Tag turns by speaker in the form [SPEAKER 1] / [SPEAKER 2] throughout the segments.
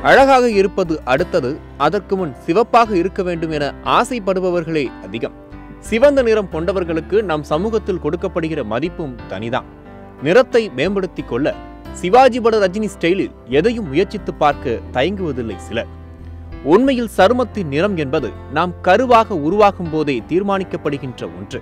[SPEAKER 1] அழகாக இருப்பது அடுத்தது அதற்கு முன் சிவப்பாக இருக்க வேண்டும் என ஆசைப்படுபவர்களே அதிகம் சிவந்த நிறம் கொண்டவர்களுக்கு நம் சமூகத்தில் கொடுக்கப்படுகிற மதிப்பும் தனிதான் நிறத்தை மேம்படுத்திக் கொள்ள சிவாஜி பட ரஜினி ஸ்டைலில் எதையும் முயற்சித்து பார்க்க தயங்குவதில்லை சிலர் உண்மையில் சருமத்தின் நிறம் என்பது நாம் கருவாக உருவாகும் போதே தீர்மானிக்கப்படுகின்ற ஒன்று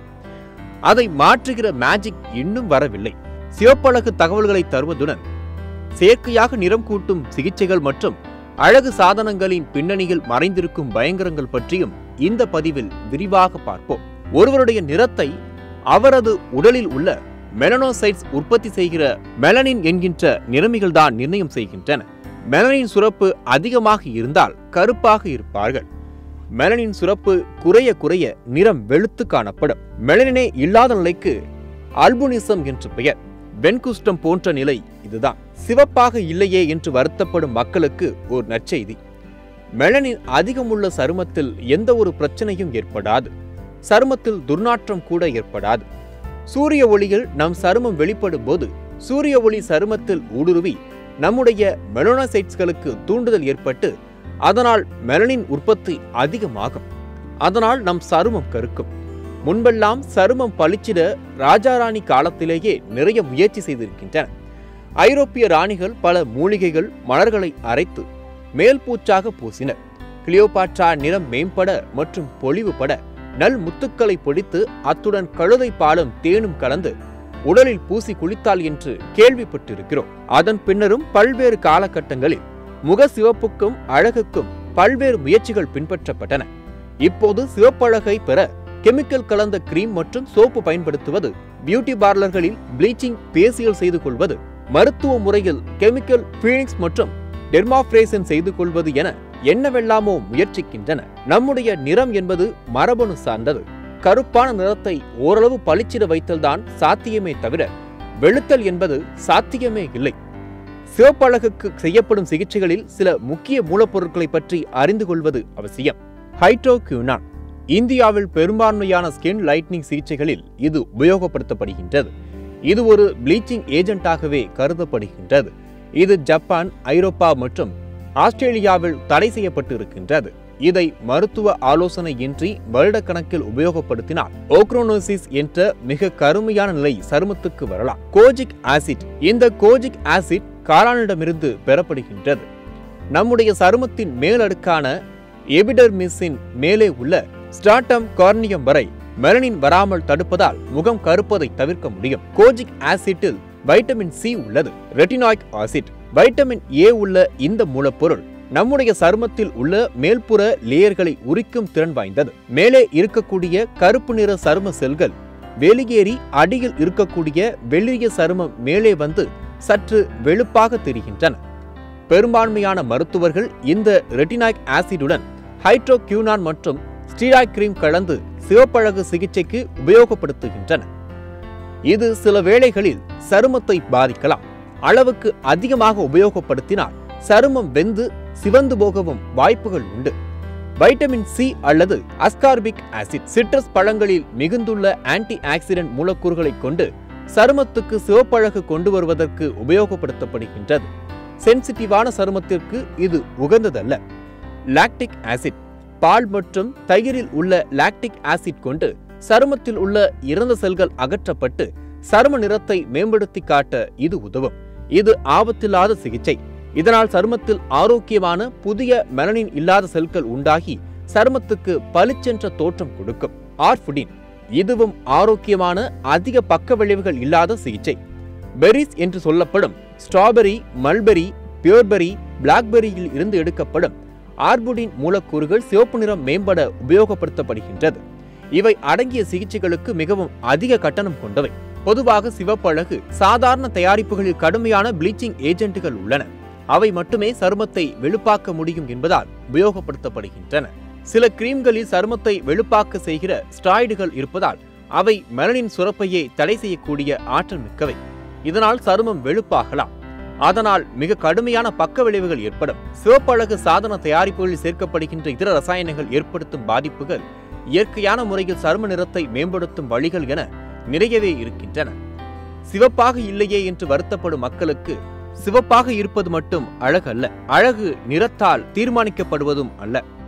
[SPEAKER 1] அதை மாற்றுகிற மேஜிக் இன்னும் வரவில்லை சிவப்பழகு தகவல்களை தருவதுடன் செயற்கையாக நிறம் கூட்டும் சிகிச்சைகள் மற்றும் அழகு சாதனங்களின் பின்னணியில் மறைந்திருக்கும் பயங்கரங்கள் பற்றியும் இந்த பதிவில் விரிவாக பார்ப்போம் ஒருவருடைய நிறத்தை அவரது உடலில் உள்ள மெலனோசைட்ஸ் உற்பத்தி செய்கிற மெலனின் என்கின்ற நிறமிகள் தான் நிர்ணயம் செய்கின்றன மெலனின் சுரப்பு அதிகமாக இருந்தால் கருப்பாக இருப்பார்கள் மெலனின் சுரப்பு குறைய குறைய நிறம் வெளுத்து காணப்படும் மெலனினே இல்லாத நிலைக்கு அல்புனிசம் என்று பெயர் வெண்குஷ்டம் போன்ற நிலை இதுதான் சிவப்பாக இல்லையே என்று வருத்தப்படும் மக்களுக்கு ஒரு நற்செய்தி மெலனின் அதிகமுள்ள சருமத்தில் எந்த ஒரு பிரச்சனையும் ஏற்படாது சருமத்தில் துர்நாற்றம் கூட ஏற்படாது சூரிய ஒளியில் நம் சருமம் வெளிப்படும் போது சூரிய ஒளி சருமத்தில் ஊடுருவி நம்முடைய மெலனோசைட்ஸ்களுக்கு தூண்டுதல் ஏற்பட்டு அதனால் மெலனின் உற்பத்தி அதிகமாகும் அதனால் நம் சருமம் கருக்கும் முன்பெல்லாம் சருமம் பளிச்சிட ராஜாராணி காலத்திலேயே நிறைய முயற்சி செய்திருக்கின்றன ஐரோப்பிய ராணிகள் பல மூலிகைகள் மலர்களை அரைத்து மேல் பூச்சாக பூசினர் கிளியோபாட்ரா நிறம் மேம்பட மற்றும் பொலிவுபட நல் முத்துக்களை பொடித்து அத்துடன் கழுதை பாலும் தேனும் கலந்து உடலில் பூசி குளித்தாள் என்று கேள்விப்பட்டிருக்கிறோம் அதன் பின்னரும் பல்வேறு காலகட்டங்களில் முக சிவப்புக்கும் அழகுக்கும் பல்வேறு முயற்சிகள் பின்பற்றப்பட்டன இப்போது சிவப்பழகை பெற கெமிக்கல் கலந்த கிரீம் மற்றும் சோப்பு பயன்படுத்துவது பியூட்டி பார்லர்களில் ப்ளீச்சிங் பேசியல் செய்து கொள்வது மருத்துவ முறையில் கெமிக்கல் ஃபீனிக்ஸ் மற்றும் டெர்மாஃப்ரேசன் செய்து கொள்வது என என்னவெல்லாமோ முயற்சிக்கின்றன நம்முடைய நிறம் என்பது மரபணு சார்ந்தது கருப்பான நிறத்தை ஓரளவு பளிச்சிட வைத்தல்தான் சாத்தியமே தவிர வெளுத்தல் என்பது சாத்தியமே இல்லை சிவப்பழகுக்கு செய்யப்படும் சிகிச்சைகளில் சில முக்கிய மூலப்பொருட்களை பற்றி அறிந்து கொள்வது அவசியம் ஹைட்ரோக்யூனான் இந்தியாவில் பெரும்பான்மையான ஸ்கின் லைட்னிங் சிகிச்சைகளில் இது உபயோகப்படுத்தப்படுகின்றது இது ஒரு ப்ளீச்சிங் ஏஜென்ட்டாகவே கருதப்படுகின்றது இது ஜப்பான் ஐரோப்பா மற்றும் ஆஸ்திரேலியாவில் தடை செய்யப்பட்டு இருக்கின்றது இதை மருத்துவ ஆலோசனையின்றி வருடக்கணக்கில் உபயோகப்படுத்தினால் ஓக்ரோனோசிஸ் என்ற மிக கருமையான நிலை சருமத்துக்கு வரலாம் கோஜிக் ஆசிட் இந்த கோஜிக் ஆசிட் காளானிடமிருந்து பெறப்படுகின்றது நம்முடைய சருமத்தின் மேலடுக்கான எபிடர்மிஸின் மேலே உள்ள ஸ்டாட்டம் கார்னியம் வரை மெலனின் வராமல் தடுப்பதால் முகம் கருப்பதை தவிர்க்க முடியும் கோஜிக் ஆசிட்டில் வைட்டமின் சி உள்ளது ரெட்டினாய்க் ஆசிட் வைட்டமின் ஏ உள்ள இந்த மூலப்பொருள் நம்முடைய சருமத்தில் உள்ள மேல்புற லேயர்களை உரிக்கும் திறன் வாய்ந்தது மேலே இருக்கக்கூடிய கருப்பு நிற சரும செல்கள் வெளியேறி அடியில் இருக்கக்கூடிய வெளிரிய சருமம் மேலே வந்து சற்று வெளுப்பாக தெரிகின்றன பெரும்பான்மையான மருத்துவர்கள் இந்த ரெட்டினாய்க் ஆசிடுடன் ஹைட்ரோக்யூனான் மற்றும் ஸ்டீராய்ட் கிரீம் கலந்து சிவப்பழகு சிகிச்சைக்கு உபயோகப்படுத்துகின்றன இது சில வேளைகளில் சருமத்தை பாதிக்கலாம் அளவுக்கு அதிகமாக உபயோகப்படுத்தினால் சருமம் வெந்து சிவந்து போகவும் வாய்ப்புகள் உண்டு வைட்டமின் சி அல்லது அஸ்கார்பிக் ஆசிட் சிட்ரஸ் பழங்களில் மிகுந்துள்ள ஆன்டி ஆக்சிடென்ட் மூலக்கூறுகளை கொண்டு சருமத்துக்கு சிவப்பழகு கொண்டு வருவதற்கு உபயோகப்படுத்தப்படுகின்றது சென்சிட்டிவான சருமத்திற்கு இது உகந்ததல்ல லாக்டிக் ஆசிட் பால் மற்றும் தயிரில் உள்ள லாக்டிக் ஆசிட் கொண்டு சருமத்தில் உள்ள இறந்த செல்கள் அகற்றப்பட்டு சரும நிறத்தை மேம்படுத்தி காட்ட இது உதவும் இது ஆபத்தில்லாத சிகிச்சை இதனால் சருமத்தில் ஆரோக்கியமான புதிய மெலனின் இல்லாத செல்கள் உண்டாகி சருமத்துக்கு பளிச்சென்ற தோற்றம் கொடுக்கும் ஆர்ஃபுடின் இதுவும் ஆரோக்கியமான அதிக பக்க விளைவுகள் இல்லாத சிகிச்சை பெரிஸ் என்று சொல்லப்படும் ஸ்ட்ராபெரி மல்பெரி பியூர்பெரி பிளாக்பெரியில் இருந்து எடுக்கப்படும் ஆர்புடின் மூலக்கூறுகள் சிவப்பு நிறம் மேம்பட உபயோகப்படுத்தப்படுகின்றது இவை அடங்கிய சிகிச்சைகளுக்கு மிகவும் அதிக கட்டணம் கொண்டவை பொதுவாக சிவப்பழகு சாதாரண தயாரிப்புகளில் கடுமையான ப்ளீச்சிங் ஏஜென்ட்டுகள் உள்ளன அவை மட்டுமே சருமத்தை வெளுப்பாக்க முடியும் என்பதால் உபயோகப்படுத்தப்படுகின்றன சில கிரீம்களில் சருமத்தை வெளுப்பாக்க செய்கிற ஸ்டாய்டுகள் இருப்பதால் அவை மெலனின் சுரப்பையே தடை செய்யக்கூடிய ஆற்றல் மிக்கவை இதனால் சருமம் வெளுப்பாகலாம் அதனால் மிக கடுமையான பக்க விளைவுகள் ஏற்படும் சிவப்பழகு சாதன தயாரிப்புகளில் சேர்க்கப்படுகின்ற இதர ரசாயனங்கள் ஏற்படுத்தும் பாதிப்புகள் இயற்கையான முறையில் சரும நிறத்தை மேம்படுத்தும் வழிகள் என நிறையவே இருக்கின்றன சிவப்பாக இல்லையே என்று வருத்தப்படும் மக்களுக்கு சிவப்பாக இருப்பது மட்டும் அழகு அல்ல அழகு நிறத்தால் தீர்மானிக்கப்படுவதும் அல்ல